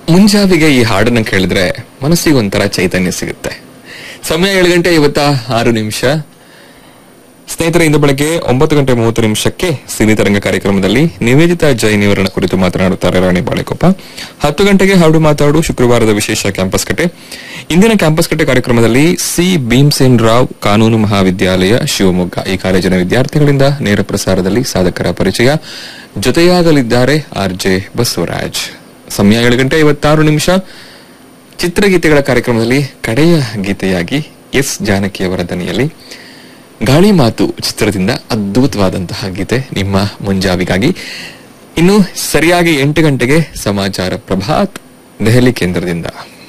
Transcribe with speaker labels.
Speaker 1: ಮುಂಜಾವಿಗೆ ಈ ಹಾಡನ್ನ ಕೇಳಿದ್ರೆ ಮನಸ್ಸಿಗೆ ಒಂಥರ ಚೈತನ್ಯ ಸಿಗುತ್ತೆ ಸಮಯ ಏಳು ಗಂಟೆ ಇವತ್ತ ಆರು ನಿಮಿಷ ಸ್ನೇಹಿತರೆ ಇಂದು ಬೆಳಗ್ಗೆ ಒಂಬತ್ತು ಗಂಟೆ ಮೂವತ್ತು ನಿಮಿಷಕ್ಕೆ ಸಿನಿತರಂಗ ಕಾರ್ಯಕ್ರಮದಲ್ಲಿ ನಿವೇದಿತಾ ಜೈನ್ ಇವರನ್ನ ಕುರಿತು ಮಾತನಾಡುತ್ತಾರೆ ರಾಣಿ ಬಾಳೆಕೊಪ್ಪ ಹತ್ತು ಗಂಟೆಗೆ ಹಾಡು ಮಾತಾಡು ಶುಕ್ರವಾರದ ವಿಶೇಷ ಕ್ಯಾಂಪಸ್ ಕಟ್ಟೆ ಇಂದಿನ ಕ್ಯಾಂಪಸ್ ಕಟ್ಟೆ ಕಾರ್ಯಕ್ರಮದಲ್ಲಿ ಸಿ ಭೀಮ್ಸೇನ್ ರಾವ್ ಕಾನೂನು ಮಹಾವಿದ್ಯಾಲಯ ಶಿವಮೊಗ್ಗ ಈ ಕಾಲೇಜಿನ ವಿದ್ಯಾರ್ಥಿಗಳಿಂದ ನೇರ ಪ್ರಸಾರದಲ್ಲಿ ಸಾಧಕರ ಪರಿಚಯ ಜೊತೆಯಾಗಲಿದ್ದಾರೆ ಆರ್ ಜೆ ಬಸವರಾಜ್ ಸಮಯ ಏಳು ಗಂಟೆ ಐವತ್ತಾರು ನಿಮಿಷ ಚಿತ್ರಗೀತೆಗಳ ಕಾರ್ಯಕ್ರಮದಲ್ಲಿ ಕಡೆಯ ಗೀತೆಯಾಗಿ ಎಸ್ ಜಾನಕಿಯವರ ದನಿಯಲ್ಲಿ ಗಾಳಿ ಮಾತು ಚಿತ್ರದಿಂದ ಅದ್ಭುತವಾದಂತಹ ಗೀತೆ ನಿಮ್ಮ ಮುಂಜಾವಿಗಾಗಿ ಇನ್ನು ಸರಿಯಾಗಿ ಎಂಟು ಗಂಟೆಗೆ ಸಮಾಚಾರ ಪ್ರಭಾತ್ ದೆಹಲಿ ಕೇಂದ್ರದಿಂದ